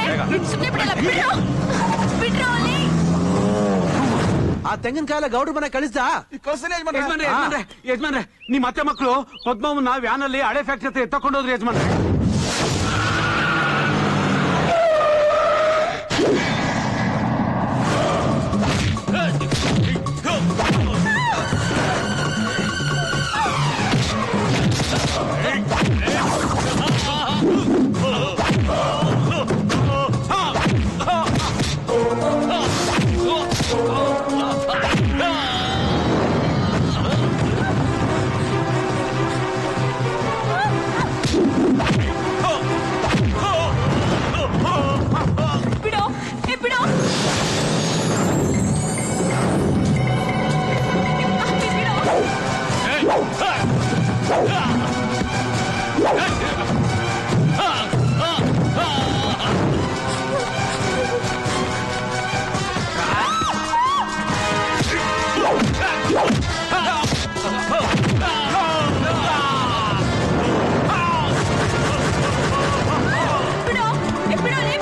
ಸುಮ್ಮನೆ ಬಿಡಲ್ಲ ಬಿಡು ಬಿಡ್ರು ಅಲ್ಲಿ ಆ ತೆಂಗಿನಕಾಯಿಲ ಗೌಡ್ರ ಮನೆ ಕಳಿಸ್ದ ಯಜಮಾನ್ರೆ ಯಜಮಾನ್ರೆ ಯಜಮಾನ್ರೆ ನಿಮ್ ಅತ್ತೆ ಮಕ್ಕಳು ಪದ್ಮವನ್ನ ವ್ಯಾನ್ ಅಲ್ಲಿ ಹಳೆ ಫ್ಯಾಕ್ಟ್ರಿ ಹತ್ರ ಎತ್ತಕೊಂಡೋದ್ರಿ ಯಜಮಾನ್ರೆ ಬಿಡು ಏ ಬಿಡು ಬಿಡು ಏ ಬಿಡು ನೀ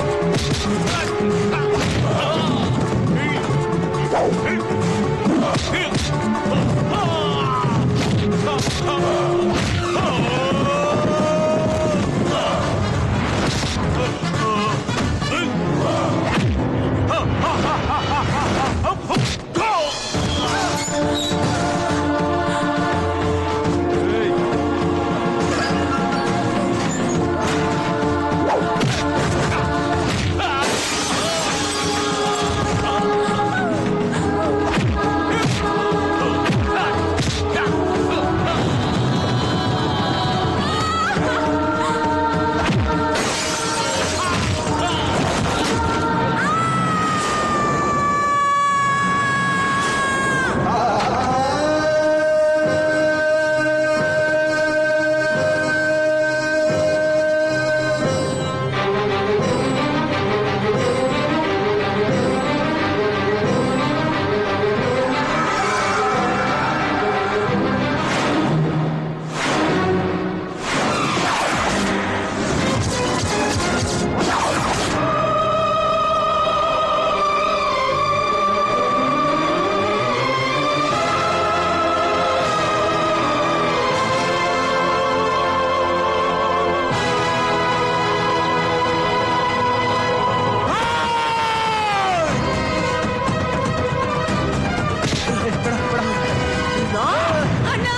ಅಣ್ಣ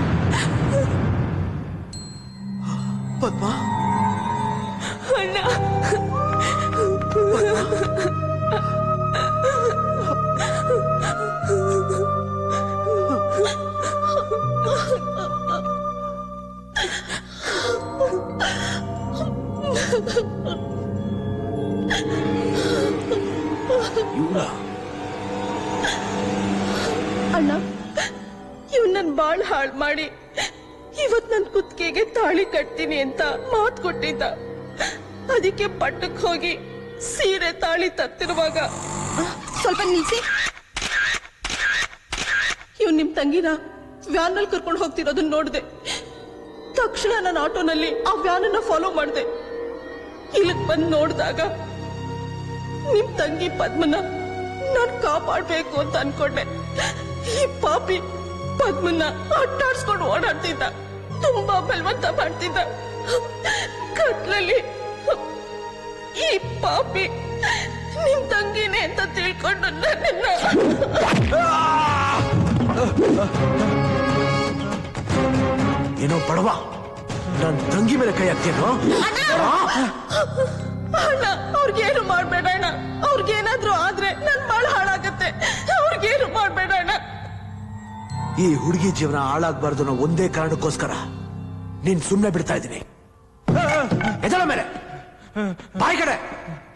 ಪದ್ಮ ಅಣ್ಣ ಅಣ್ಣ ಇವ್ ನನ್ ಬಾಳ್ ಹಾಳ್ ಮಾಡಿ ಇವತ್ ನನ್ ಕುತ್ತಿಗೆಗೆ ತಾಳಿ ಕಟ್ತೀನಿ ಅಂತ ಮಾತ್ ಕೊಟ್ಟಿದ್ದ ಅದಕ್ಕೆ ಪಟ್ಟಕ್ ಹೋಗಿ ಸೀರೆ ತಾಳಿ ತತ್ತಿರುವಾಗ ಸ್ವಲ್ಪ ನಿಲ್ಸಿ ಇವ್ ನಿಮ್ ತಂಗಿನ ವ್ಯಾನ್ ನಲ್ಲಿ ಕರ್ಕೊಂಡು ಹೋಗ್ತಿರೋದನ್ನ ನೋಡ್ದೆ ತಕ್ಷಣ ನನ್ನ ಆಟೋನಲ್ಲಿ ಆ ವ್ಯಾನ್ ಅನ್ನ ಫಾಲೋ ಮಾಡ್ದೆ ಇಲ್ಲಿಗ್ ಬಂದ್ ನೋಡ್ದಾಗ ನಿಮ್ ತಂಗಿ ಪದ್ಮನ ನಾನ್ ಕಾಪಾಡ್ಬೇಕು ಅಂತ ಅನ್ಕೊಂಡೆ ಈ ಪಾಪಿ ಪದ್ಮನ ಅಟ್ಟಾಡ್ಸ್ಕೊಂಡು ಓಡಾಡ್ತಿದ್ದ ತುಂಬಾ ಬಲವಂತ ಮಾಡ್ತಿದ್ದ ಕತ್ಲಲ್ಲಿ ಈ ಪಾಪಿ ನಿಮ್ ತಂಗಿನೇ ಅಂತ ತಿಳ್ಕೊಂಡು ನನ್ನನ್ನ ಏನೋ ಬಡವ ನನ್ ತಂಗಿ ಮೇಲೆ ಕೈ ಹಾಕ್ತೇನೋ ಅಣ್ಣ ಅವ್ರಿಗೇನು ಮಾಡ್ಬೇಡ ಅಣ್ಣ ಅವ್ರಿಗೇನಾದ್ರೂ ಆದ್ರೆ ನನ್ ಬಾಳ ಹಾಳಾಗತ್ತೆ ಅವ್ರಿಗೇನು ಮಾಡ್ಬೇಡ ಅಣ್ಣ ಈ ಹುಡುಗಿ ಜೀವನ ಹಾಳಾಗ್ಬಾರ್ದು ಅನ್ನೋ ಒಂದೇ ಕಾರಣಕ್ಕೋಸ್ಕರ ನೀನ್ ಸುಮ್ನೆ ಬಿಡ್ತಾ ಇದ್ದೀನಿ ಎದಳ ಮೇಲೆ ಬಾಯ್ ಕಡೆ